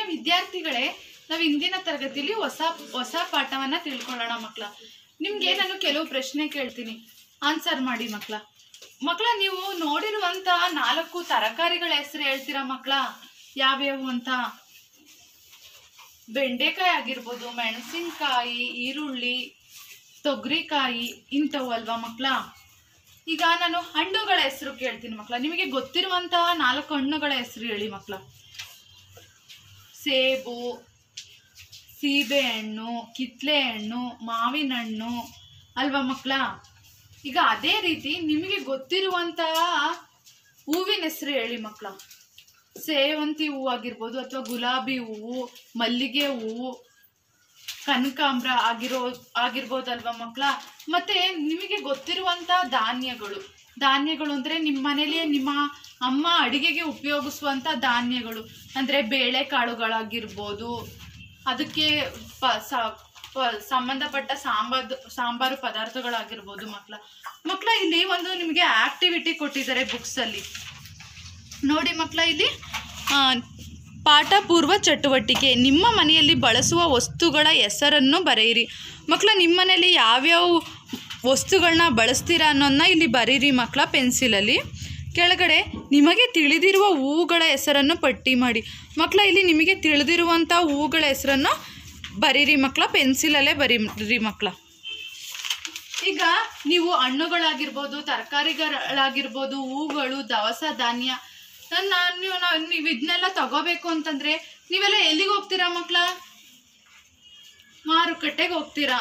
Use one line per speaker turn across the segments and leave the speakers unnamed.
ವಿದ್ಯಾರ್ಥಿಗಳೇ ನಾವು ಇಂದಿನ ತರಗತಿಯಲ್ಲಿ ಹೊಸ ಹೊಸ ಪಾಠವನ್ನ ತಿಳ್ಕೊಳ್ಳೋಣ ಮಕ್ಕಳ ನಿಮ್ಗೆ ನಾನು ಕೆಲವು ಪ್ರಶ್ನೆ ಕೇಳ್ತೀನಿ ಆನ್ಸರ್ ಮಾಡಿ ಮಕ್ಕಳ ಮಕ್ಕಳ ನೀವು ನೋಡಿರುವಂತ ನಾಲ್ಕು ತರಕಾರಿಗಳ ಹೆಸರು ಹೇಳ್ತೀರಾ ಮಕ್ಕಳ ಯಾವ್ಯಾವು ಅಂತ ಬೆಂಡೆಕಾಯಿ ಆಗಿರ್ಬೋದು ಮೆಣಸಿನ್ಕಾಯಿ ಈರುಳ್ಳಿ ತೊಗರಿಕಾಯಿ ಇಂಥವು ಅಲ್ವಾ ಮಕ್ಕಳ ಈಗ ನಾನು ಹಣ್ಣುಗಳ ಹೆಸರು ಕೇಳ್ತೀನಿ ಮಕ್ಕಳ ನಿಮಗೆ ಗೊತ್ತಿರುವಂತಹ ನಾಲ್ಕು ಹಣ್ಣುಗಳ ಹೆಸರು ಹೇಳಿ ಮಕ್ಕಳ ಸೇಬು ಸೀಬೆಹಣ್ಣು ಕಿತ್ಲೆ ಹಣ್ಣು ಮಾವಿನ ಹಣ್ಣು ಅಲ್ವಾ ಮಕ್ಕಳ ಈಗ ಅದೇ ರೀತಿ ನಿಮಗೆ ಗೊತ್ತಿರುವಂತಹ ಹೂವಿನ ಹೆಸರು ಹೇಳಿ ಮಕ್ಕಳ ಸೇವಂತಿ ಹೂವು ಆಗಿರ್ಬೋದು ಅಥವಾ ಗುಲಾಬಿ ಹೂವು ಮಲ್ಲಿಗೆ ಹೂವು ಕನಕಾಂಬ್ರ ಆಗಿರೋ ಆಗಿರ್ಬೋದಲ್ವಾ ಮಕ್ಕಳ ಮತ್ತೆ ನಿಮಗೆ ಗೊತ್ತಿರುವಂತ ಧಾನ್ಯಗಳು ಧಾನ್ಯಗಳು ಅಂದ್ರೆ ನಿಮ್ಮ ಮನೇಲಿ ನಿಮ್ಮ ಅಮ್ಮ ಅಡಿಗೆಗೆ ಉಪಯೋಗಿಸುವಂತ ಧಾನ್ಯಗಳು ಅಂದ್ರೆ ಬೇಳೆಕಾಳುಗಳಾಗಿರ್ಬೋದು ಅದಕ್ಕೆ ಪ ಸ- ಪ- ಸಂಬಂಧಪಟ್ಟ ಸಾಂಬಾರ್ ಸಾಂಬಾರು ಪದಾರ್ಥಗಳಾಗಿರ್ಬೋದು ಮಕ್ಕಳ ಮಕ್ಕಳ ಇಲ್ಲಿ ಒಂದು ನಿಮಗೆ ಆಕ್ಟಿವಿಟಿ ಕೊಟ್ಟಿದ್ದಾರೆ books ಅಲ್ಲಿ ನೋಡಿ ಮಕ್ಕಳ ಇಲ್ಲಿ ಆ, ಪಾಠ ಪೂರ್ವ ಚಟುವಟಿಕೆ ನಿಮ್ಮ ಮನೆಯಲ್ಲಿ ಬಳಸುವ ವಸ್ತುಗಳ ಹೆಸರನ್ನು ಬರೆಯಿರಿ ಮಕ್ಕಳ ನಿಮ್ಮ ಮನೆಯಲ್ಲಿ ಯಾವ್ಯಾವ ವಸ್ತುಗಳನ್ನ ಬಳಸ್ತೀರಾ ಅನ್ನೋದನ್ನ ಇಲ್ಲಿ ಬರೀರಿ ಮಕ್ಕಳ ಪೆನ್ಸಿಲಲ್ಲಿ ಕೆಳಗಡೆ ನಿಮಗೆ ತಿಳಿದಿರುವ ಹೂವುಗಳ ಹೆಸರನ್ನು ಪಟ್ಟಿ ಮಾಡಿ ಮಕ್ಕಳ ಇಲ್ಲಿ ನಿಮಗೆ ತಿಳಿದಿರುವಂಥ ಹೂವುಗಳ ಹೆಸರನ್ನು ಬರೀರಿ ಮಕ್ಕಳ ಪೆನ್ಸಿಲಲ್ಲೇ ಬರೀರಿ ಮಕ್ಕಳ ಈಗ ನೀವು ಹಣ್ಣುಗಳಾಗಿರ್ಬೋದು ತರಕಾರಿಗಳಾಗಿರ್ಬೋದು ಹೂಗಳು ದವಸ ಧಾನ್ಯ ನಾನು ನೀವು ನಾವು ನೀವು ಇದನ್ನೆಲ್ಲ ತಗೋಬೇಕು ಅಂತಂದ್ರೆ ನೀವೆಲ್ಲ ಎಲ್ಲಿಗೆ ಹೋಗ್ತೀರಾ ಮಕ್ಕಳ ಮಾರುಕಟ್ಟೆಗೆ ಹೋಗ್ತೀರಾ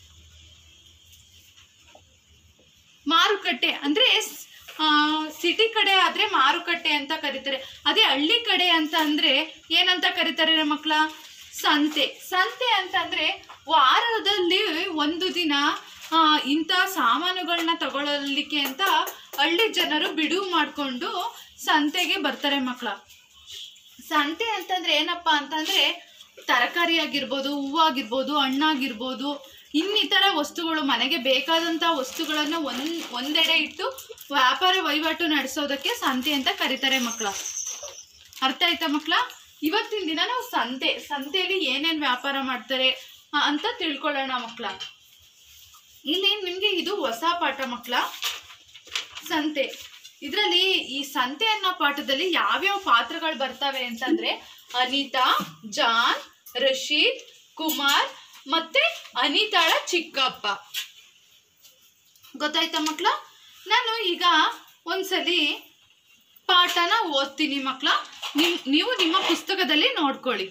ಮಾರುಕಟ್ಟೆ ಅಂದ್ರೆ ಸಿಟಿ ಕಡೆ ಆದ್ರೆ ಮಾರುಕಟ್ಟೆ ಅಂತ ಕರೀತಾರೆ ಅದೇ ಹಳ್ಳಿ ಕಡೆ ಅಂತ ಅಂದ್ರೆ ಏನಂತ ಕರೀತಾರೆ ಮಕ್ಕಳ ಸಂತೆ ಸಂತೆ ಅಂತಂದ್ರೆ ವಾರದಲ್ಲಿ ಒಂದು ದಿನ ಆ, ಇಂಥ ಸಾಮಾನುಗಳನ್ನ ತಗೊಳ್ಳಲಿಕ್ಕೆ ಅಂತ ಹಳ್ಳಿ ಜನರು ಬಿಡುವು ಮಾಡಿಕೊಂಡು ಸಂತೆಗೆ ಬರ್ತಾರೆ ಮಕ್ಕಳ ಸಂತೆ ಅಂತಂದ್ರೆ ಏನಪ್ಪಾ ಅಂತಂದ್ರೆ ತರಕಾರಿ ಆಗಿರ್ಬೋದು ಹೂವಾಗಿರ್ಬೋದು ಹಣ್ಣಾಗಿರ್ಬೋದು ಇನ್ನಿತರ ವಸ್ತುಗಳು ಮನೆಗೆ ಬೇಕಾದಂಥ ವಸ್ತುಗಳನ್ನು ಒಂದ್ ಒಂದೆಡೆ ಇಟ್ಟು ವ್ಯಾಪಾರ ವಹಿವಾಟು ನಡೆಸೋದಕ್ಕೆ ಸಂತೆ ಅಂತ ಕರೀತಾರೆ ಮಕ್ಕಳ ಅರ್ಥ ಆಯ್ತಾ ಮಕ್ಕಳ ಇವತ್ತಿನ ದಿನ ನಾವು ಸಂತೆ ಸಂತೆಯಲ್ಲಿ ಏನೇನು ವ್ಯಾಪಾರ ಮಾಡ್ತಾರೆ ಆ, ಅಂತ ತಿಳ್ಕೊಳ್ಳೋಣ ಮಕ್ಕಳ ಇಲ್ಲಿ ನಿಮಗೆ ಇದು ಹೊಸ ಪಾಠ ಮಕ್ಕಳ ಸಂತೆ ಇದರಲ್ಲಿ ಈ ಸಂತೆ ಅನ್ನೋ ಪಾಠದಲ್ಲಿ ಯಾವ್ಯಾವ ಪಾತ್ರಗಳು ಬರ್ತವೆ ಅಂತಂದ್ರೆ ಅನಿತಾ ಜಾನ್ ರಶೀದ್ ಕುಮಾರ್ ಮತ್ತೆ ಅನಿತಾಳ ಚಿಕ್ಕಪ್ಪ ಗೊತ್ತಾಯ್ತಾ ಮಕ್ಕಳ ನಾನು ಈಗ ಒಂದ್ಸಲಿ ಪಾಠನ ಓದ್ತೀನಿ ಮಕ್ಕಳ ನಿಮ್ ನೀವು ನಿಮ್ಮ ಪುಸ್ತಕದಲ್ಲಿ ನೋಡ್ಕೊಳ್ಳಿ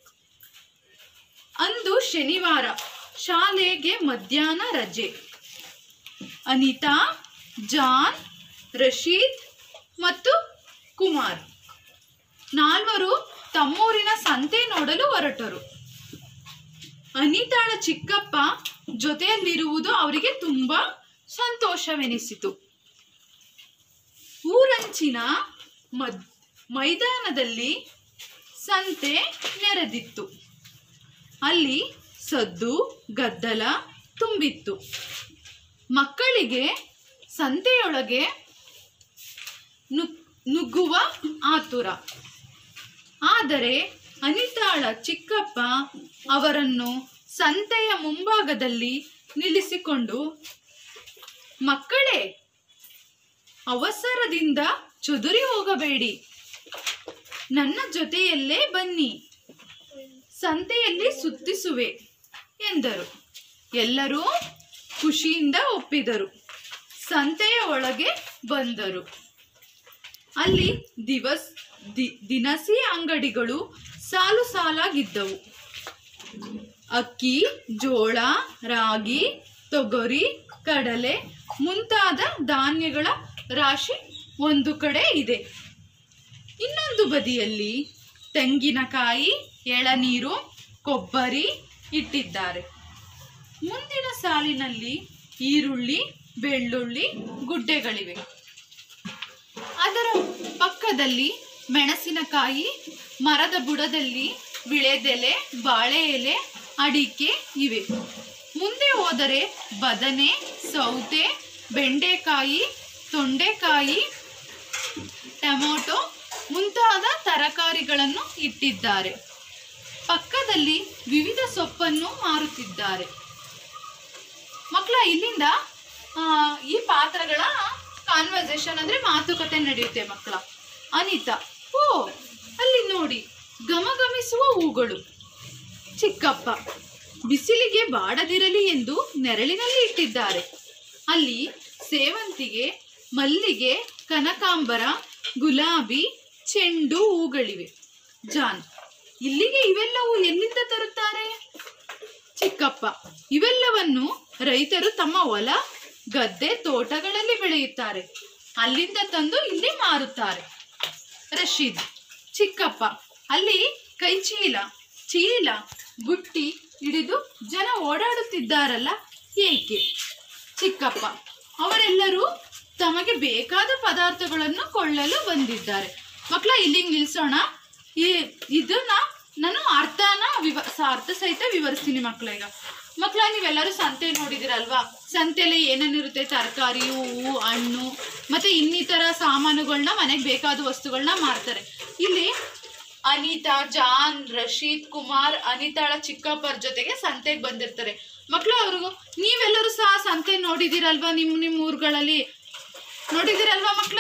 ಅಂದು ಶನಿವಾರ ಶಾಲೆಗೆ ಮಧ್ಯಾಹ್ನ ರಜೆ ಅನಿತಾ ಜಾನ್ ರಶೀದ್ ಮತ್ತು ಕುಮಾರ್ ನಾಲ್ವರು ತಮ್ಮೂರಿನ ಸಂತೆ ನೋಡಲು ಹೊರಟರು ಅನಿತಾಳ ಚಿಕ್ಕಪ್ಪ ಜೊತೆಯಲ್ಲಿರುವುದು ಅವರಿಗೆ ತುಂಬಾ ಸಂತೋಷವೆನಿಸಿತು ಊರಂಚಿನ ಮದ್ ಮೈದಾನದಲ್ಲಿ ಸಂತೆ ನೆರೆದಿತ್ತು ಅಲ್ಲಿ ಸದ್ದು ಗದ್ದಲ ತುಂಬಿತ್ತು ಮಕ್ಕಳಿಗೆ ಸಂತೆಯೊಳಗೆ ನುಗ್- ನುಗ್ಗುವ ಆತುರ ಆದರೆ ಅನಿತಾಳ ಚಿಕ್ಕಪ್ಪ ಅವರನ್ನು ಸಂತೆಯ ಮುಂಭಾಗದಲ್ಲಿ ನಿಲ್ಲಿಸಿಕೊಂಡು ಮಕ್ಕಳೇ ಅವಸರದಿಂದ ಚದುರಿ ಹೋಗಬೇಡಿ ನನ್ನ ಜೊತೆಯಲ್ಲೇ ಬನ್ನಿ ಸಂತೆಯಲ್ಲಿ ಸುತ್ತಿಸುವೆ ಎಂದರು ಎಲ್ಲರೂ ಖುಷಿಯಿಂದ ಒಪ್ಪಿದರು ಸಂತೆಯ ಒಳಗೆ ಬಂದರು ಅಲ್ಲಿ ದಿವಸ್ ದಿ- ದಿನಸಿ ಅಂಗಡಿಗಳು ಸಾಲು ಸಾಲಾಗಿದ್ದವು ಅಕ್ಕಿ ಜೋಳ ರಾಗಿ ತೊಗರಿ ಕಡಲೆ ಮುಂತಾದ ಧಾನ್ಯಗಳ ರಾಶಿ ಒಂದು ಕಡೆ ಇದೆ ಇನ್ನೊಂದು ಬದಿಯಲ್ಲಿ ತೆಂಗಿನಕಾಯಿ ಎಳನೀರು ಕೊಬ್ಬರಿ ಇಟ್ಟಿದ್ದಾರೆ ಮುಂದಿನ ಸಾಲಿನಲ್ಲಿ ಈರುಳ್ಳಿ ಬೆಳ್ಳುಳ್ಳಿ ಗುಡ್ಡೆಗಳಿವೆ ಅದರ ಪಕ್ಕದಲ್ಲಿ ಮೆಣಸಿನಕಾಯಿ ಮರದ ಬುಡದಲ್ಲಿ ವಿಳೆದೆಲೆ ಬಾಳೆ ಎಲೆ ಅಡಿಕೆ ಇವೆ ಮುಂದೆ ಹೋದರೆ ಬದನೆ ಸೌತೆ ಬೆಂಡೆಕಾಯಿ ತೊಂಡೆಕಾಯಿ ಟೊಮೊಟೊ ಮುಂತಾದ ತರಕಾರಿಗಳನ್ನು ಇಟ್ಟಿದ್ದಾರೆ ಪಕ್ಕದಲ್ಲಿ ವಿವಿಧ ಸೊಪ್ಪನ್ನು ಮಾರುತ್ತಿದ್ದಾರೆ ಮಕ್ಕಳ ಇಲ್ಲಿಂದ ಆ, ಈ ಪಾತ್ರಗಳ ಕಾನ್ವರ್ಸೇಷನ್ ಅಂದ್ರೆ ಮಾತುಕತೆ ನಡೆಯುತ್ತೆ ಮಕ್ಕಳ ಅನಿತಾ ಓ ಅಲ್ಲಿ ನೋಡಿ ಗಮಗಮಿಸುವ ಹೂಗಳು ಚಿಕ್ಕಪ್ಪ ಬಿಸಿಲಿಗೆ ಬಾಡದಿರಲಿ ಎಂದು ನೆರಳಿನಲ್ಲಿ ಇಟ್ಟಿದ್ದಾರೆ ಅಲ್ಲಿ ಸೇವಂತಿಗೆ ಮಲ್ಲಿಗೆ ಕನಕಾಂಬರ ಗುಲಾಬಿ ಚೆಂಡು ಹೂಗಳಿವೆ ಜಾನ್ ಇಲ್ಲಿಗೆ ಇವೆಲ್ಲವೂ ಎಲ್ಲಿಂದ ತರುತ್ತಾರೆ ಚಿಕ್ಕಪ್ಪ ಇವೆಲ್ಲವನ್ನು ರೈತರು ತಮ್ಮ ಹೊಲ ಗದ್ದೆ ತೋಟಗಳಲ್ಲಿ ಬೆಳೆಯುತ್ತಾರೆ ಅಲ್ಲಿಂದ ತಂದು ಇಲ್ಲಿ ಮಾರುತ್ತಾರೆ ರಶೀದ್ ಚಿಕ್ಕಪ್ಪ ಅಲ್ಲಿ ಕೈ ಚೀಲ ಚೀಲ ಬುಟ್ಟಿ ಹಿಡಿದು ಜನ ಓಡಾಡುತ್ತಿದ್ದಾರಲ್ಲ ಏಕೆ ಚಿಕ್ಕಪ್ಪ ಅವರೆಲ್ಲರೂ ತಮಗೆ ಬೇಕಾದ ಪದಾರ್ಥಗಳನ್ನು ಕೊಳ್ಳಲು ಬಂದಿದ್ದಾರೆ ಮಕ್ಕಳ ಇಲ್ಲಿಗೆ ನಿಲ್ಸೋಣ ಈ ಇದನ್ನ ನಾನು ಅರ್ಥನ ವಿವ ಸ- ಅರ್ಥ ಸಹಿತ ವಿವರಿಸ್ತೀನಿ ಮಕ್ಕಳ ಈಗ ಮಕ್ಕಳ ನೀವೆಲ್ಲರೂ ಸಂತೆ ನೋಡಿದಿರಲ್ವಾ ಸಂತೆಯಲ್ಲಿ ಏನೇನಿರುತ್ತೆ ತರಕಾರಿ ಹೂವು ಹಣ್ಣು ಮತ್ತೆ ಇನ್ನಿತರ ಸಾಮಾನುಗಳನ್ನ ಮನೆಗೆ ಬೇಕಾದ ವಸ್ತುಗಳನ್ನ ಮಾರ್ತಾರೆ ಇಲ್ಲಿ ಅನಿತಾ ಜಾನ್ ರಶೀದ್ ಕುಮಾರ್ ಅನಿತಾಳ ಚಿಕ್ಕಪ್ಪರ ಜೊತೆಗೆ ಸಂತೆಗೆ ಬಂದಿರ್ತಾರೆ ಮಕ್ಕಳು ಅವ್ರಿಗೂ ನೀವೆಲ್ಲರೂ ಸಹ ಸಂತೆ ನೋಡಿದಿರಲ್ವಾ ನಿಮ್ಮ ನಿಮ್ಮ ಊರುಗಳಲ್ಲಿ ನೋಡಿದಿರಲ್ವಾ ಮಕ್ಕಳ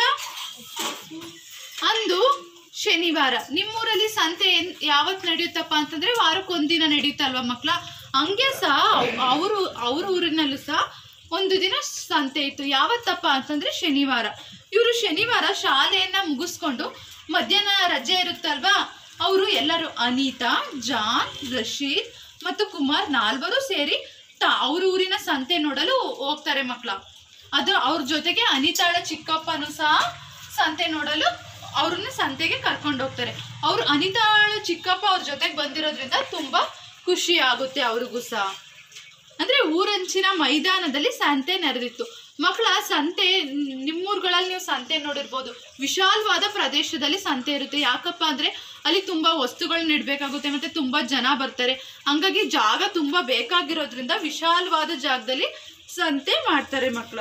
ಅಂದು ಶನಿವಾರ ನಿಮ್ಮೂರಲ್ಲಿ ಸಂತೆ ಏನ್ ಯಾವತ್ತು ನಡೆಯುತ್ತಪ್ಪ ಅಂತಂದ್ರೆ ವಾರಕ್ಕೊಂದಿನ ನಡೆಯುತ್ತಲ್ವಾ ಮಕ್ಕಳ ಹಂಗೆ ಸಹ ಅವರು ಅವ್ರ ಊರಿನಲ್ಲೂ ಸಹ ಒಂದು ದಿನ ಸಂತೆ ಇತ್ತು ಯಾವತ್ತಪ್ಪ ಅಂತಂದ್ರೆ ಶನಿವಾರ ಇವರು ಶನಿವಾರ ಶಾಲೆಯನ್ನ ಮುಗಿಸ್ಕೊಂಡು ಮಧ್ಯಾಹ್ನ ರಜೆ ಇರುತ್ತಲ್ವಾ ಅವರು ಎಲ್ಲರೂ ಅನಿತಾ ಜಾನ್ ರಶೀದ್ ಮತ್ತು ಕುಮಾರ್ ನಾಲ್ವರು ಸೇರಿ ತ ಅವ್ರ ಊರಿನ ಸಂತೆ ನೋಡಲು ಹೋಗ್ತಾರೆ ಮಕ್ಕಳ ಅದು ಅವ್ರ ಜೊತೆಗೆ ಅನಿತಾಳ ಚಿಕ್ಕಪ್ಪನೂ ಸಹ ಸಂತೆ ನೋಡಲು ಅವ್ರನ್ನ ಸಂತೆಗೆ ಕರ್ಕೊಂಡು ಹೋಗ್ತಾರೆ ಅವ್ರು ಅನಿತಾಳ ಚಿಕ್ಕಪ್ಪ ಅವ್ರ ಜೊತೆಗೆ ಬಂದಿರೋದ್ರಿಂದ ತುಂಬಾ ಖುಷಿ ಆಗುತ್ತೆ ಅವ್ರಿಗೂ ಸಹ ಅಂದ್ರೆ ಊರಂಚಿನ ಮೈದಾನದಲ್ಲಿ ಸಂತೆ ನೆರೆದಿತ್ತು ಮಕ್ಕಳ ಸಂತೆ ನ್- ನಿಮ್ಮೂರುಗಳಲ್ಲಿ ನೀವು ಸಂತೆ ನೋಡಿರ್ಬೋದು ವಿಶಾಲವಾದ ಪ್ರದೇಶದಲ್ಲಿ ಸಂತೆ ಇರುತ್ತೆ ಯಾಕಪ್ಪ ಅಂದ್ರೆ ಅಲ್ಲಿ ತುಂಬಾ ವಸ್ತುಗಳನ್ನ ಇಡ್ಬೇಕಾಗುತ್ತೆ ಮತ್ತೆ ತುಂಬಾ ಜನ ಬರ್ತಾರೆ ಹಂಗಾಗಿ ಜಾಗ ತುಂಬಾ ಬೇಕಾಗಿರೋದ್ರಿಂದ ವಿಶಾಲವಾದ ಜಾಗದಲ್ಲಿ ಸಂತೆ ಮಾಡ್ತಾರೆ ಮಕ್ಕಳ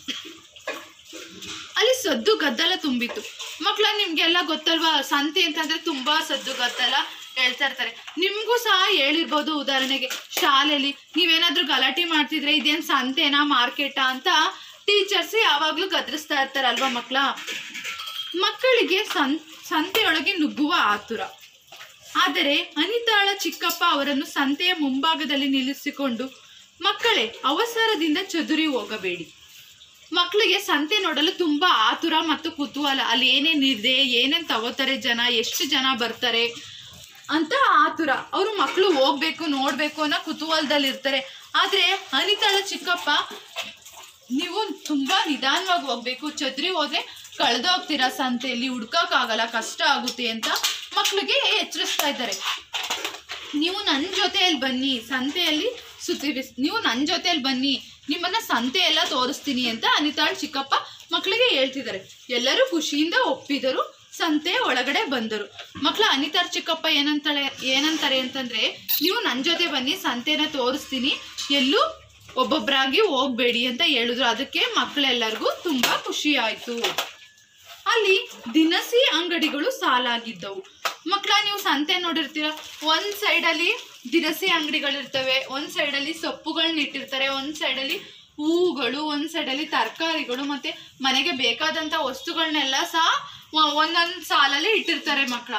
ಅಲ್ಲಿ ಸದ್ದು ಗದ್ದಲ ತುಂಬಿತ್ತು ಮಕ್ಕಳ ನಿಮ್ಗೆಲ್ಲ ಗೊತ್ತಲ್ವಾ ಸಂತೆ ಅಂತಂದ್ರೆ ತುಂಬಾ ಸದ್ದು ಗದ್ದಲ ಹೇಳ್ತಾ ಇರ್ತಾರೆ ನಿಮ್ಗೂ ಸಹ ಹೇಳಿರ್ಬೋದು ಉದಾಹರಣೆಗೆ ಶಾಲೆಯಲ್ಲಿ ನೀವೇನಾದ್ರೂ ಗಲಾಟೆ ಮಾಡ್ತಿದ್ರೆ ಇದೇನ್ ಸಂತೆನಾ ಮಾರ್ಕೆಟಾ ಅಂತ ಟೀಚರ್ಸ್ ಯಾವಾಗ್ಲೂ ಗದರಿಸ್ತಾ ಇರ್ತಾರಲ್ವಾ ಮಕ್ಕಳ ಮಕ್ಕಳಿಗೆ ಸಂ ಸಂತೆಯೊಳಗೆ ನುಗ್ಗುವ ಆತುರ ಆದರೆ ಅನಿತಾಳ ಚಿಕ್ಕಪ್ಪ ಅವರನ್ನು ಸಂತೆಯ ಮುಂಭಾಗದಲ್ಲಿ ನಿಲ್ಲಿಸಿಕೊಂಡು ಮಕ್ಕಳೇ ಅವಸರದಿಂದ ಚದುರಿ ಹೋಗಬೇಡಿ ಮಕ್ಕಳಿಗೆ ಸಂತೆ ನೋಡಲು ತುಂಬಾ ಆತುರ ಮತ್ತು ಕುತೂಹಲ ಅಲ್ಲಿ ಏನೇನ್ ಇದೆ ಏನೇನ್ ತಗೋತಾರೆ ಜನ ಎಷ್ಟು ಜನ ಬರ್ತಾರೆ ಅಂತ ಆತುರ ಅವರು ಮಕ್ಕಳು ಹೋಗ್ಬೇಕು ನೋಡ್ಬೇಕು ಅನ್ನೋ ಕುತೂಹಲದಲ್ಲಿ ಇರ್ತಾರೆ ಆದ್ರೆ ಅನಿತಾಳ ಚಿಕ್ಕಪ್ಪ ನೀವು ತುಂಬಾ ನಿಧಾನವಾಗಿ ಹೋಗ್ಬೇಕು ಚದ್ರಿ ಹೋದ್ರೆ ಕಳೆದೋಗ್ತೀರಾ ಸಂತೆಯಲ್ಲಿ ಹುಡ್ಕಕ್ಕಾಗಲ್ಲ ಕಷ್ಟ ಆಗುತ್ತೆ ಅಂತ ಮಕ್ಕಳಿಗೆ ಎಚ್ಚರಿಸ್ತಾ ಇದ್ದಾರೆ ನೀವು ನನ್ನ ಜೊತೆಯಲ್ಲಿ ಬನ್ನಿ ಸಂತೆಯಲ್ಲಿ ಸುತ್ತಿ ಬಿಸ್ ನೀವು ನನ್ನ ಜೊತೆಯಲ್ಲಿ ಬನ್ನಿ ನಿಮ್ಮನ್ನ ಸಂತೆ ಎಲ್ಲ ತೋರಿಸ್ತೀನಿ ಅಂತ ಅನಿತಾಳ್ ಚಿಕ್ಕಪ್ಪ ಮಕ್ಕಳಿಗೆ ಹೇಳ್ತಿದ್ದಾರೆ ಎಲ್ಲರೂ ಖುಷಿಯಿಂದ ಒಪ್ಪಿದರು ಸಂತೆ ಒಳಗಡೆ ಬಂದರು ಮಕ್ಕಳ ಅನಿತಾಳ್ ಚಿಕ್ಕಪ್ಪ ಏನಂತಾಳೆ ಏನಂತಾರೆ ಅಂತಂದ್ರೆ ನೀವು ನನ್ನ ಜೊತೆ ಬನ್ನಿ ಸಂತೆನ ತೋರಿಸ್ತೀನಿ ಎಲ್ಲೂ ಒಬ್ಬೊಬ್ಬರಾಗಿ ಹೋಗ್ಬೇಡಿ ಅಂತ ಹೇಳಿದ್ರು ಅದಕ್ಕೆ ಮಕ್ಕಳೆಲ್ಲರಿಗೂ ತುಂಬಾ ಖುಷಿ ಆಯ್ತು ಅಲ್ಲಿ ದಿನಸಿ ಅಂಗಡಿಗಳು ಸಾಲಾಗಿದ್ದವು ಮಕ್ಕಳ ನೀವು ಸಂತೆ ನೋಡಿರ್ತೀರ ಒಂದ್ ಸೈಡ್ ಅಲ್ಲಿ ದಿನಸಿ ಅಂಗಡಿಗಳಿರ್ತವೆ ಒಂದ್ ಸೈಡ್ ಅಲ್ಲಿ ಸೊಪ್ಪುಗಳನ್ನ ಇಟ್ಟಿರ್ತಾರೆ ಒಂದ್ ಸೈಡ್ ಅಲ್ಲಿ ಹೂಗಳು ಒಂದ್ ಸೈಡ್ ಅಲ್ಲಿ ತರಕಾರಿಗಳು ಮತ್ತೆ ಮನೆಗೆ ಬೇಕಾದಂತ ವಸ್ತುಗಳನ್ನೆಲ್ಲ ಸಹ ಒ- ಒಂದೊಂದ್ ಸಾಲಲ್ಲಿ ಇಟ್ಟಿರ್ತಾರೆ ಮಕ್ಕಳ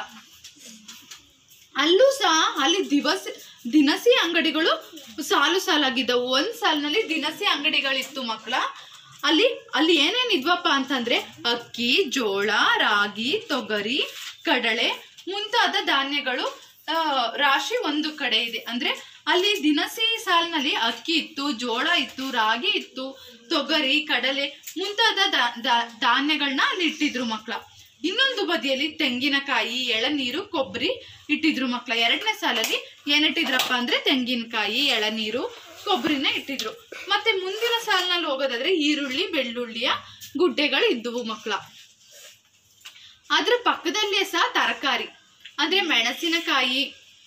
ಅಲ್ಲೂ ಸಹ ಅಲ್ಲಿ ದಿವಸ ದಿನಸಿ ಅಂಗಡಿಗಳು ಸಾಲು ಸಾಲಾಗಿದ್ದವು ಒಂದ್ ಸಾಲಿನಲ್ಲಿ ದಿನಸಿ ಅಂಗಡಿಗಳಿತ್ತು ಮಕ್ಕಳ ಅಲ್ಲಿ ಅಲ್ಲಿ ಏನೇನ್ ಇದ್ವಪ್ಪ ಅಂತಂದ್ರೆ ಅಕ್ಕಿ ಜೋಳ ರಾಗಿ ತೊಗರಿ ಕಡಲೆ ಮುಂತಾದ ಧಾನ್ಯಗಳು ಆ, ರಾಶಿ ಒಂದು ಕಡೆ ಇದೆ ಅಂದ್ರೆ ಅಲ್ಲಿ ದಿನಸಿ ಸಾಲಿನಲ್ಲಿ ಅಕ್ಕಿ ಇತ್ತು ಜೋಳ ಇತ್ತು ರಾಗಿ ಇತ್ತು ತೊಗರಿ ಕಡಲೆ ಮುಂತಾದ ದಾ- ದಾ- ಧಾನ್ಯಗಳನ್ನ ಅಲ್ಲಿ ಇಟ್ಟಿದ್ರು ಮಕ್ಕಳ ಇನ್ನೊಂದು ಬದಿಯಲ್ಲಿ ತೆಂಗಿನಕಾಯಿ ಎಳನೀರು ಕೊಬ್ಬರಿ ಇಟ್ಟಿದ್ರು ಮಕ್ಕಳ ಎರಡನೇ ಸಾಲಲ್ಲಿ ಏನಿಟ್ಟಿದ್ರಪ್ಪ ಅಂದ್ರೆ ತೆಂಗಿನಕಾಯಿ ಎಳನೀರು ಕೊಬ್ಬರಿನ ಇಟ್ಟಿದ್ರು ಮತ್ತೆ ಮುಂದಿನ ಸಾಲಿನಲ್ಲಿ ಹೋಗೋದಾದ್ರೆ ಈರುಳ್ಳಿ ಬೆಳ್ಳುಳ್ಳಿಯ ಗುಡ್ಡೆಗಳು ಇದ್ದುವು ಮಕ್ಕಳ ಅದ್ರ ಪಕ್ಕದಲ್ಲಿಯೇ ಸಹ ತರಕಾರಿ ಅಂದ್ರೆ ಮೆಣಸಿನಕಾಯಿ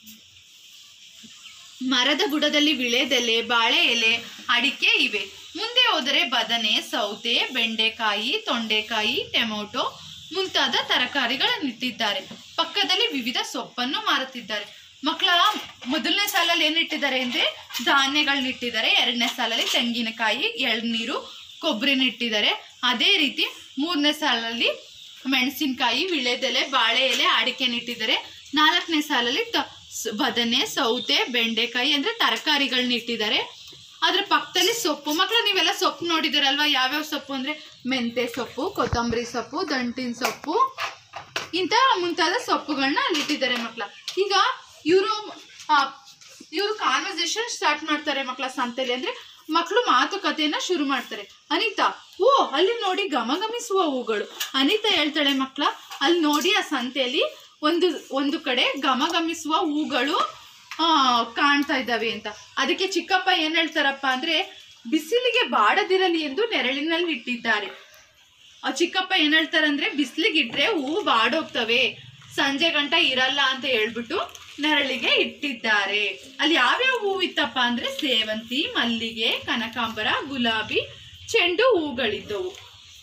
ಮರದ ಬುಡದಲ್ಲಿ ವಿಳೆದೆಲೆ ಬಾಳೆ ಎಲೆ ಅಡಿಕೆ ಇವೆ ಮುಂದೆ ಹೋದರೆ ಬದನೆ ಸೌತೆ ಬೆಂಡೆಕಾಯಿ ತೊಂಡೆಕಾಯಿ ಟೊಮೊಟೊ ಮುಂತಾದ ತರಕಾರಿಗಳನ್ನಿಟ್ಟಿದ್ದಾರೆ ಪಕ್ಕದಲ್ಲಿ ವಿವಿಧ ಸೊಪ್ಪನ್ನು ಮಾರುತ್ತಿದ್ದಾರೆ ಮಕ್ಕಳ ಮೊದಲನೇ ಸಾಲಲ್ಲಿ ಏನ್ ಇಟ್ಟಿದ್ದಾರೆ ಅಂದ್ರೆ ಧಾನ್ಯಗಳನ್ನ ಇಟ್ಟಿದ್ದಾರೆ ಎರಡನೇ ಸಾಲಲ್ಲಿ ತೆಂಗಿನಕಾಯಿ ಎಳ್ನೀರು ಕೊಬ್ಬರಿನ ಇಟ್ಟಿದ್ದಾರೆ ಅದೇ ರೀತಿ ಮೂರನೇ ಸಾಲಲ್ಲಿ ಮೆಣಸಿನಕಾಯಿ ವಿಳೆದೆಲೆ ಬಾಳೆ ಎಲೆ ಅಡಿಕೆನ ಇಟ್ಟಿದ್ದಾರೆ ನಾಲ್ಕನೇ ಸಾಲಲ್ಲಿ ತ ಸ್- ಬದನೆ ಸೌತೆ ಬೆಂಡೆಕಾಯಿ ಅಂದ್ರೆ ತರಕಾರಿಗಳನ್ನ ಇಟ್ಟಿದ್ದಾರೆ ಅದ್ರ ಪಕ್ಕದಲ್ಲಿ ಸೊಪ್ಪು ಮಕ್ಕಳು ನೀವೆಲ್ಲ ಸೊಪ್ಪು ನೋಡಿದಿರಲ್ವಾ ಯಾವ್ಯಾವ ಸೊಪ್ಪು ಅಂದ್ರೆ ಮೆಂತೆ ಸೊಪ್ಪು ಕೊತ್ತಂಬರಿ ಸೊಪ್ಪು ದಂಟಿನ ಸೊಪ್ಪು ಇಂಥ ಮುಂತಾದ ಸೊಪ್ಪುಗಳನ್ನ ಅಲ್ಲಿ ಇಟ್ಟಿದ್ದಾರೆ ಮಕ್ಕಳ ಈಗ ಇವರು ಇವರು ಕಾನ್ವರ್ಸೇಷನ್ ಸ್ಟಾರ್ಟ್ ಮಾಡ್ತಾರೆ ಮಕ್ಕಳ ಸಂತೆಲಿ ಅಂದ್ರೆ ಮಕ್ಕಳು ಮಾತುಕತೆಯನ್ನ ಶುರು ಮಾಡ್ತಾರೆ ಅನಿತಾ ಓ ಅಲ್ಲಿ ನೋಡಿ ಗಮಗಮಿಸುವ ಹೂಗಳು ಅನಿತಾ ಹೇಳ್ತಾಳೆ ಮಕ್ಕಳ ಅಲ್ಲಿ ನೋಡಿ ಆ ಸಂತೆಯಲ್ಲಿ ಒಂದು ಒಂದು ಕಡೆ ಗಮಗಮಿಸುವ ಹೂಗಳು ಆ, ಕಾಣ್ತಾ ಇದ್ದಾವೆ ಅಂತ ಅದಕ್ಕೆ ಚಿಕ್ಕಪ್ಪ ಏನ್ ಹೇಳ್ತಾರಪ್ಪ ಅಂದ್ರೆ ಬಿಸಿಲಿಗೆ ಬಾಡದಿರಲಿ ಎಂದು ನೆರಳಿನಲ್ಲಿ ಇಟ್ಟಿದ್ದಾರೆ ಆ ಚಿಕ್ಕಪ್ಪ ಏನ್ ಹೇಳ್ತಾರಂದ್ರೆ ಬಿಸಿಲಿಗಿಟ್ರೆ ಹೂವು ಬಾಡೋಗ್ತವೆ ಸಂಜೆ ಗಂಟ ಇರಲ್ಲ ಅಂತ ಹೇಳ್ಬಿಟ್ಟು ನೆರಳಿಗೆ ಇಟ್ಟಿದ್ದಾರೆ ಅಲ್ಲಿ ಯಾವ್ಯಾವ ಹೂವು ಇತ್ತಪ್ಪ ಅಂದ್ರೆ ಸೇವಂತಿ ಮಲ್ಲಿಗೆ ಕನಕಾಂಬರ ಗುಲಾಬಿ ಚೆಂಡು ಹೂಗಳಿದ್ದವು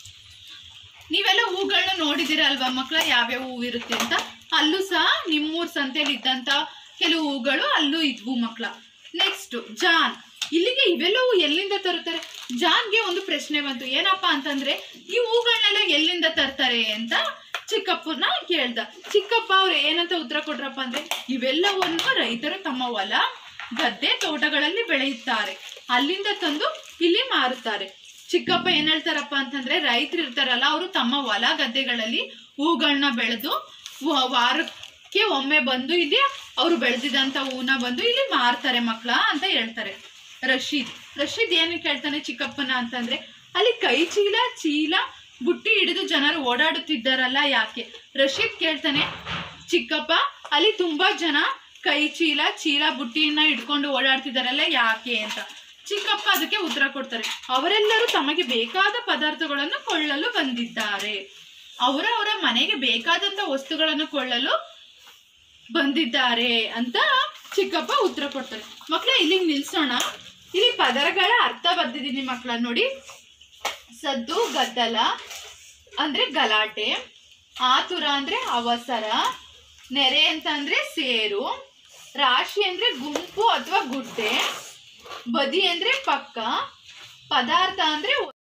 ನೀವೆಲ್ಲ ಹೂಗಳನ್ನ ನೋಡಿದಿರ ಅಲ್ವಾ ಮಕ್ಕಳ ಯಾವ್ಯಾವ ಹೂವು ಇರುತ್ತೆ ಅಂತ ಅಲ್ಲೂ ಸಹ ನಿಮ್ಮೂರ್ ಸಂತೆಯಲ್ಲಿ ಇದ್ದಂತ ಕೆಲವು ಹೂಗಳು ಅಲ್ಲೂ ಇದ್ವು ಮಕ್ಕಳ ನೆಕ್ಸ್ಟ್ ಜಾನ್ ಇಲ್ಲಿಗೆ ಇವೆಲ್ಲವೂ ಎಲ್ಲಿಂದ ತರುತ್ತಾರೆ ಜಾನ್ಗೆ ಒಂದು ಪ್ರಶ್ನೆ ಬಂತು ಏನಪ್ಪ ಅಂತಂದ್ರೆ ಈ ಹೂಗಳನ್ನೆಲ್ಲ ಎಲ್ಲಿಂದ ತರ್ತಾರೆ ಅಂತ ಚಿಕ್ಕಪ್ಪನ ಕೇಳ್ದ ಚಿಕ್ಕಪ್ಪ ಅವ್ರು ಏನಂತ ಉತ್ತರ ಕೊಟ್ರಪ್ಪ ಅಂದ್ರೆ ಇವೆಲ್ಲವನ್ನು ರೈತರು ತಮ್ಮ ಹೊಲ ಗದ್ದೆ ತೋಟಗಳಲ್ಲಿ ಬೆಳೆಯುತ್ತಾರೆ ಅಲ್ಲಿಂದ ತಂದು ಇಲ್ಲಿ ಮಾರುತ್ತಾರೆ ಚಿಕ್ಕಪ್ಪ ಏನ್ ಹೇಳ್ತಾರಪ್ಪ ಅಂತಂದ್ರೆ ರೈತರು ಇರ್ತಾರಲ್ಲ ಅವರು ತಮ್ಮ ಹೊಲ ಗದ್ದೆಗಳಲ್ಲಿ ಹೂಗಳನ್ನ ಬೆಳೆದು ವ- ವಾರಕ್ಕೆ ಒಮ್ಮೆ ಬಂದು ಇಲ್ಲಿ ಅವರು ಬೆಳೆದಿದಂತ ಹೂನ ಬಂದು ಇಲ್ಲಿ ಮಾರ್ತಾರೆ ಮಕ್ಳ ಅಂತ ಹೇಳ್ತಾರೆ ರಶೀದ್ ರಶೀದ್ ಏನು ಕೇಳ್ತಾನೆ ಚಿಕ್ಕಪ್ಪನ ಅಂತಂದ್ರೆ ಅಲ್ಲಿ ಕೈ ಚೀಲ ಚೀಲ ಬುಟ್ಟಿ ಹಿಡಿದು ಜನರು ಓಡಾಡುತ್ತಿದ್ದಾರಲ್ಲ ಯಾಕೆ ರಶೀದ್ ಕೇಳ್ತಾನೆ ಚಿಕ್ಕಪ್ಪ ಅಲ್ಲಿ ತುಂಬಾ ಜನ ಕೈ ಚೀಲ ಚೀಲ ಬುಟ್ಟಿಯನ್ನ ಹಿಡ್ಕೊಂಡು ಓಡಾಡ್ತಿದಾರಲ್ಲ ಯಾಕೆ ಅಂತ ಚಿಕ್ಕಪ್ಪ ಅದಕ್ಕೆ ಉತ್ತರ ಕೊಡ್ತಾರೆ ಅವರೆಲ್ಲರೂ ತಮಗೆ ಬೇಕಾದ ಪದಾರ್ಥಗಳನ್ನು ಕೊಳ್ಳಲು ಬಂದಿದ್ದಾರೆ ಅವರವರ ಮನೆಗೆ ಬೇಕಾದಂತ ವಸ್ತುಗಳನ್ನು ಕೊಳ್ಳಲು ಬಂದಿದ್ದಾರೆ ಅಂತ ಚಿಕ್ಕಪ್ಪ ಉತ್ತರ ಕೊಡ್ತಾರೆ ಮಕ್ಕಳ ಇಲ್ಲಿಗೆ ನಿಲ್ಸೋಣ ಇಲ್ಲಿ ಪದರಗಳ ಅರ್ಥ ಬರ್ದಿದ್ದೀನಿ ಮಕ್ಕಳ ನೋಡಿ ಸದ್ದು ಗದ್ದಲ ಅಂದ್ರೆ ಗಲಾಟೆ ಆತುರ ಅಂದ್ರೆ ಅವಸರ ನೆರೆ ಅಂತ ಅಂದ್ರೆ ಸೇರು ರಾಶಿ ಅಂದ್ರೆ ಗುಂಪು ಅಥವಾ ಗುಡ್ಡೆ ಬದಿ ಅಂದ್ರೆ ಪಕ್ಕ ಪದಾರ್ಥ ಅಂದ್ರೆ